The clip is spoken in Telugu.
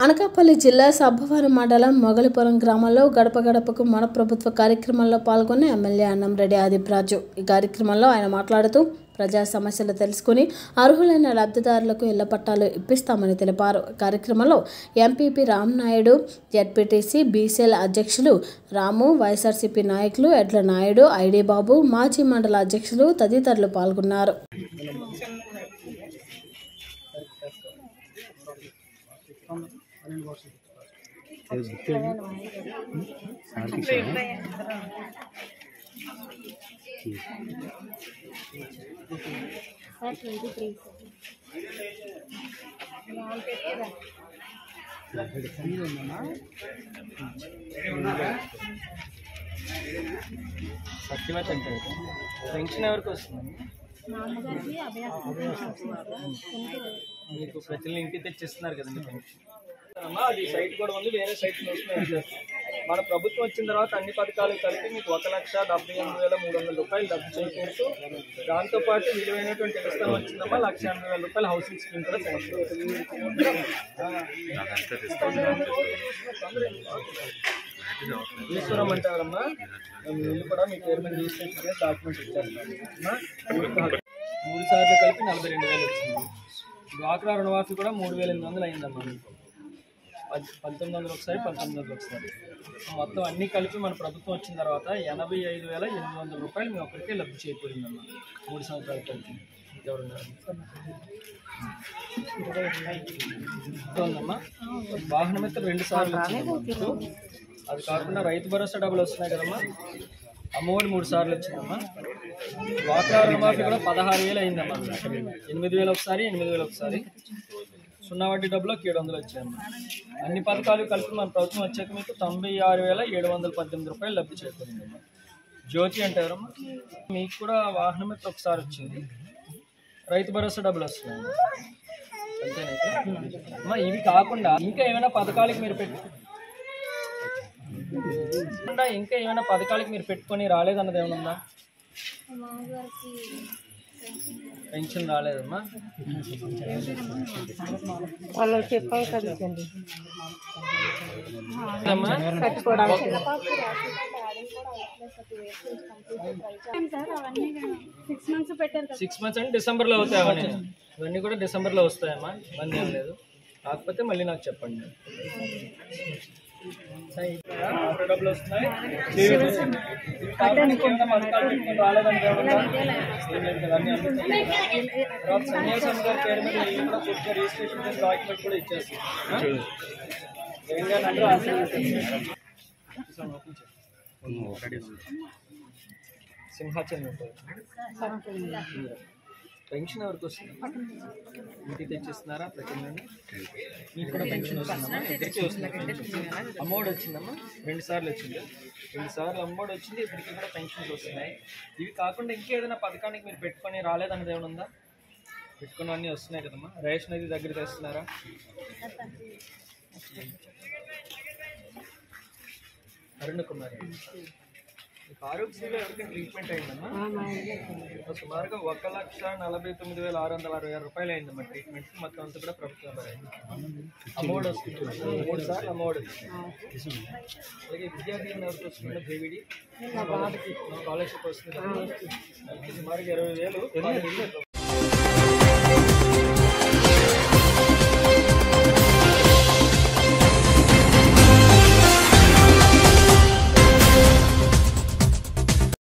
అనకాపల్లి జిల్లా సబ్బవరం మండలం మొగలిపురం గ్రామంలో గడప గడపకు మన ప్రభుత్వ కార్యక్రమంలో పాల్గొన్న ఎమ్మెల్యే అన్నంరెడ్డి ఆదిప్రాజు ఈ కార్యక్రమంలో ఆయన మాట్లాడుతూ ప్రజా సమస్యలు తెలుసుకుని అర్హులైన లబ్ధిదారులకు ఇళ్ల పట్టాలు ఇప్పిస్తామని తెలిపారు కార్యక్రమంలో ఎంపీపీ రామ్నాయుడు జెడ్పీటీసీ బీసీఎల్ అధ్యక్షులు రాము వైఎస్ఆర్సీపీ నాయకులు ఎడ్ల నాయుడు ఐడి బాబు మాజీ మండల అధ్యక్షులు తదితరులు పాల్గొన్నారు సత్యవతి అంటే పెన్షన్ ఎవరికి వస్తుంది మీకు ప్రతి ఇంటికి తెచ్చిస్తున్నారు కదండి పెన్షన్ అమ్మా అది సైట్ కూడా ఉంది వేరే సైట్ మన ప్రభుత్వం వచ్చిన తర్వాత అన్ని పథకాలు కలిపి మీకు ఒక లక్ష డెబ్బై ఎనిమిది వేల మూడు వందల రూపాయలు డబ్బు చేకూరుతూ దాంతో పాటు విలువైనటువంటి ఇష్టం వచ్చిందమ్మా లక్ష ఎనభై వేల రూపాయలు హౌసింగ్ స్కీమ్ కూడా ఈశ్వరం అంటారమ్మా మేము ఇల్లు కూడా మీ పేరు మీద రిజిస్ట్రేషన్ చేసి డాక్యుమెంట్ ఇచ్చేస్తాం మూడు సార్లు కలిపి నలభై రెండు వేలు వచ్చింది డ్వాక్రా రుణమాఫీ కూడా మూడు వేల ఎనిమిది వందలు అయిందమ్మా మీకు పద్ పంతొమ్మిది వందలు ఒకసారి పంతొమ్మిది వందలు ఒకసారి మొత్తం అన్నీ కలిపి మన ప్రభుత్వం వచ్చిన తర్వాత ఎనభై ఐదు వేల ఎనిమిది వందల రూపాయలు మీ ఒక్కరికే లబ్ధి చేకూరిందమ్మా మూడు సంవత్సరాల కలిపి ఎవరున్నారు ఉందమ్మా వాహనం అయితే రెండు సార్లు వచ్చిందమ్మా మీకు. అది కాకుండా రైతు భరోసా డబ్బులు వస్తున్నాయి కదమ్మా అమ్మఒడి మూడు సార్లు వచ్చిందమ్మా డ్వాక్రా రుణమాఫీ కూడా పదహారు వేలు అయిందమ్మా ఎనిమిది వేలు ఒకసారి ఎనిమిది వేలు ఒకసారి సున్నా వడ్డీ డబ్బులు ఏడు వందలు వచ్చాయమ్మా అన్ని పథకాలు కలిపి మన ప్రభుత్వం వచ్చాక మీకు తొంభై ఆరు వేల ఏడు వందల పద్దెనిమిది రూపాయలు లబ్ధి చేకూరిందమ్మా జ్యోతి అంటే ఎవరమ్మా మీకు కూడా వాహనం అయితే ఒకసారి వచ్చింది రైతు భరోసా డబ్బులు వస్తున్నాయి అంతేనా ఇక్కడ? అమ్మా ఇవి కాకుండా ఇంకా ఏమైనా పథకాలకి మీరు పెట్టు కాకుండా ఇంకా ఏమైనా పథకాలకి మీరు పెట్టుకొని రాలేదన్నది ఏమైనా ఉందా పెన్షన్ రాలేదమ్మా వాళ్ళు చెప్పాలి కదండి అమ్మా సార్ అవన్నీ సిక్స్ మంత్స్ పెట్టారు కదా సిక్స్ మంత్స్ అంటే డిసెంబర్లో అవుతాయి అవన్నీ ఇవన్నీ కూడా డిసెంబర్లో వస్తాయమ్మా ఇబ్బంది ఏం లేదు కాకపోతే మళ్ళీ నాకు చెప్పండి ఆటో డబ్బులు వస్తున్నాయి కాకుండా ఇంకేమైనా పథకాలు పెట్టుకొని రాలేదంటే ఏమన్నా? ఏం లేదు కదా, అన్నీ అందుతాయి. తర్వాత సన్యాసం గారి పేరు మీద ఇల్లు కూడా పూర్తిగా రిజిస్ట్రేషన్ చేసి డాక్యుమెంట్ కూడా ఇచ్చేస్తాం తెలంగాణ అంటే రాష్ట్రం సింహాచలం ఉంటుంది పెన్షన్ ఎవరికి వస్తుంది ఇంటికి తెచ్చిస్తున్నారా ప్రతి నెల మీకు కూడా పెన్షన్ వస్తుందమ్మా ఇద్దరికి వస్తుంది పెన్షన్ అమ్మఒడి వచ్చిందమ్మా రెండు సార్లు వచ్చింది రెండు సార్లు అమ్మఒడి వచ్చింది ఇప్పటికి కూడా పెన్షన్స్ వస్తున్నాయి ఇవి కాకుండా ఇంకేదైనా పథకానికి మీరు పెట్టుకొని రాలేదన్నది ఏమైనా ఉందా పెట్టుకున్న అన్నీ వస్తున్నాయి కదమ్మా రేషన్ అది దగ్గర తెస్తున్నారా అరుణ్ కుమార్ మీకు ఆరోగ్యశ్రీలో ఎవరికైనా ట్రీట్మెంట్ అయిందమ్మా ఇప్పుడు సుమారుగా ఒక లక్ష నలభై తొమ్మిది వేల ఆరు వందల అరవై ఆరు రూపాయలు అయిందమ్మా ట్రీట్మెంట్ మొత్తం అంతా కూడా ప్రభుత్వం భరించింది. అమౌంట్ వస్తుంది మూడు సార్లు అమౌంట్ వచ్చింది అలాగే విద్యార్థి ఎవరికి వస్తుంది జేవిడి స్కాలర్షిప్ వస్తుంది కదా. దానికి సుమారుగా ఇరవై వేలు